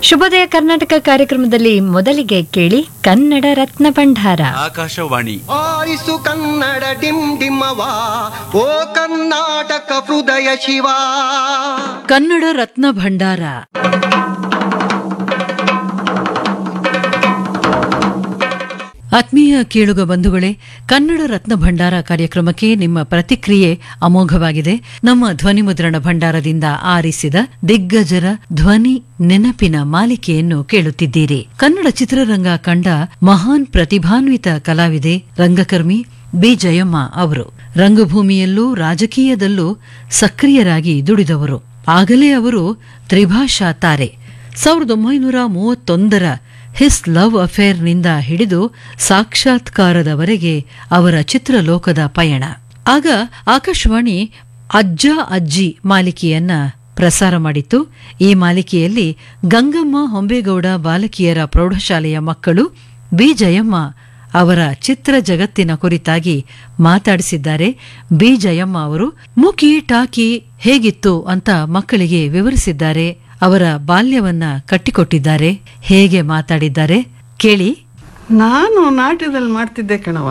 ಶುಭೋದಯ ಕರ್ನಾಟಕ ಕಾರ್ಯಕ್ರಮದಲ್ಲಿ ಮೊದಲಿಗೆ ಕೇಳಿ ಕನ್ನಡ ರತ್ನ ಭಂಡಾರ ಆಕಾಶವಾಣಿ ಆರಿಸು ಕನ್ನಡ ಡಿಮ್ ಡಿಮ್ಮವ ಓ ಕರ್ನಾಟಕ ಹೃದಯ ಶಿವ ಕನ್ನಡ ರತ್ನ ಭಂಡಾರ ಆತ್ಮೀಯ ಕೇಳುಗ ಬಂಧುಗಳೇ ಕನ್ನಡ ರತ್ನ ಭಂಡಾರ ಕಾರ್ಯಕ್ರಮಕ್ಕೆ ನಿಮ್ಮ ಪ್ರತಿಕ್ರಿಯೆ ಅಮೋಘವಾಗಿದೆ ನಮ್ಮ ಧ್ವನಿ ಮುದ್ರಣ ಭಂಡಾರದಿಂದ ಆರಿಸಿದ ದಿಗ್ಗಜರ ಧ್ವನಿ ನೆನಪಿನ ಮಾಲಿಕೆಯನ್ನು ಕೇಳುತ್ತಿದ್ದೀರಿ ಕನ್ನಡ ಚಿತ್ರರಂಗ ಕಂಡ ಮಹಾನ್ ಪ್ರತಿಭಾನ್ವಿತ ಕಲಾವಿದೆ ರಂಗಕರ್ಮಿ ಬಿ ಜಯಮ್ಮ ಅವರು ರಂಗಭೂಮಿಯಲ್ಲೂ ರಾಜಕೀಯದಲ್ಲೂ ಸಕ್ರಿಯರಾಗಿ ದುಡಿದವರು ಆಗಲೇ ಅವರು ತ್ರಿಭಾಷಾ ತಾರೆ ಸಾವಿರದ ಒಂಬೈನೂರ ಮೂವತ್ತೊಂದರ ಹಿಸ್ ಲವ್ ಅಫೇರ್ನಿಂದ ಹಿಡಿದು ಸಾಕ್ಷಾತ್ಕಾರದವರೆಗೆ ಅವರ ಚಿತ್ರಲೋಕದ ಪಯಣ ಆಗ ಆಕಾಶವಾಣಿ ಅಜ್ಜ ಅಜ್ಜಿ ಮಾಲಿಕೆಯನ್ನ ಪ್ರಸಾರ ಮಾಡಿತ್ತು ಈ ಮಾಲಿಕೆಯಲ್ಲಿ ಗಂಗಮ್ಮ ಹೊಂಬೇಗೌಡ ಬಾಲಕಿಯರ ಪ್ರೌಢಶಾಲೆಯ ಮಕ್ಕಳು ಬಿ ಜಯಮ್ಮ ಅವರ ಚಿತ್ರ ಜಗತ್ತಿನ ಕುರಿತಾಗಿ ಮಾತಾಡಿಸಿದ್ದಾರೆ ಬಿ ಜಯಮ್ಮ ಅವರು ಮುಕಿ ಟಾಕಿ ಹೇಗಿತ್ತು ಅಂತ ಮಕ್ಕಳಿಗೆ ವಿವರಿಸಿದ್ದಾರೆ ಅವರ ಬಾಲ್ಯವನ್ನ ಕಟ್ಟಿಕೊಟ್ಟಿದ್ದಾರೆ ಹೇಗೆ ಮಾತಾಡಿದ್ದಾರೆ ಕೇಳಿ ನಾನು ನಾಟ್ಯದಲ್ಲಿ ಮಾಡ್ತಿದ್ದೆ ಕಣವ